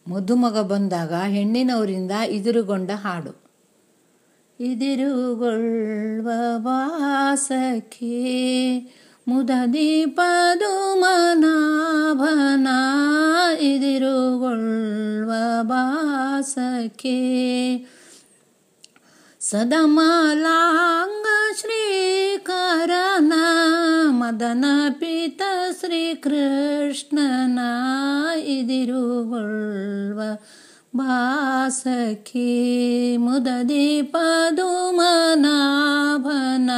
ಮದುಮಗ ಬಂದಾಗ ಹೆಣ್ಣಿನವರಿಂದ ಇದಿರುಗೊಂಡ ಹಾಡು ಇದಿರುಗೊಳ್ಳುವ ಬಾಸಕ್ಕೆ ಮುದದಿ ಪದುಮನಾಭನ ಇದಿರುಗೊಳ್ಳುವ ಬಾಸಕ್ಕೆ ಸದಮಲಾಂಗ ಶ್ರೀಕರನ ಮದನ ಪಿತ ಶ್ರೀಕೃಷ್ಣನ ಇದಿರುಗೊಳ್ಳುವ ಬಾಸಕಿ ಮುದದಿ ಪದುಮನಾಭನ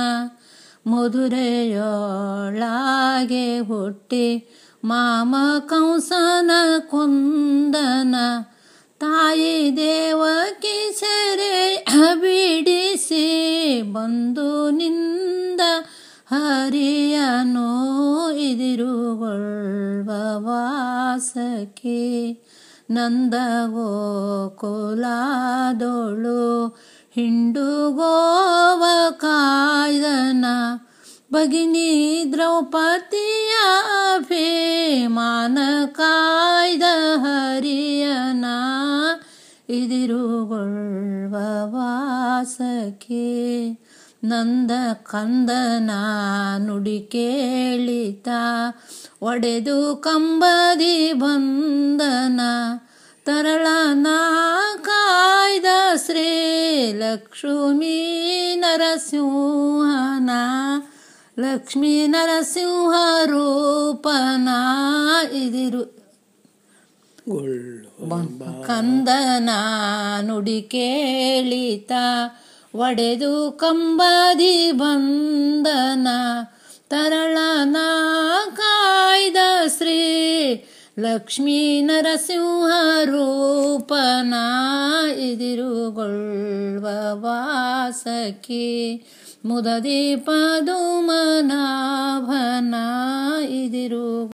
ಮಧುರೆಯೊಳಗೆ ಹುಟ್ಟಿ ಮಾಮ ಕಂಸನ ಕೊಂದನ ತಾಯಿ ದೇವಕಿ ಸೆರೆ ಬಿಡಿಸಿ ಬಂದು ನಿಂದ ಹರಿಯನು ಇದಿರುಗೊಳ್ಳುವ ವಾಸಕ್ಕೆ ನಂದ ಗೋಕುಲಾದೋಳು ಹಿಂಡುಗೋವ ಕಾಯ್ದನ ಭಗಿನಿ ದ್ರೌಪದಿಯ ಭೇಮಾನ ಕಾಯ್ದ ಹರಿಯನ ಇದಿರುಗೊಳ್ಳುವ ವಾಸಕ್ಕೆ ನಂದ ಕಂದನ ನುಡಿ ಕೇಳಿತ ಒಡೆದು ಕಂಬದಿ ಬಂದನ ತರಳನ ಕಾಯ್ದ ಶ್ರೀ ಲಕ್ಷ್ಮೀ ನರಸಿಂಹನ ಲಕ್ಷ್ಮೀ ನರಸಿಂಹ ರೂಪನ ಇದಿರು ಕಂದನ ನುಡಿ ಕೇಳಿತ ಒಡೆದು ಕಂಬದಿ ಬಂದನ ತರಳನ ಕಾಯ್ದ ಶ್ರೀ ಲಕ್ಷ್ಮೀ ನರಸಿಂಹ ರೂಪನ ಇದಿರುಗೊಳ್ಳುವ ವಾಸಕಿ ಮುದದಿ ಪದುಮನಾಭನ ಇದಿರು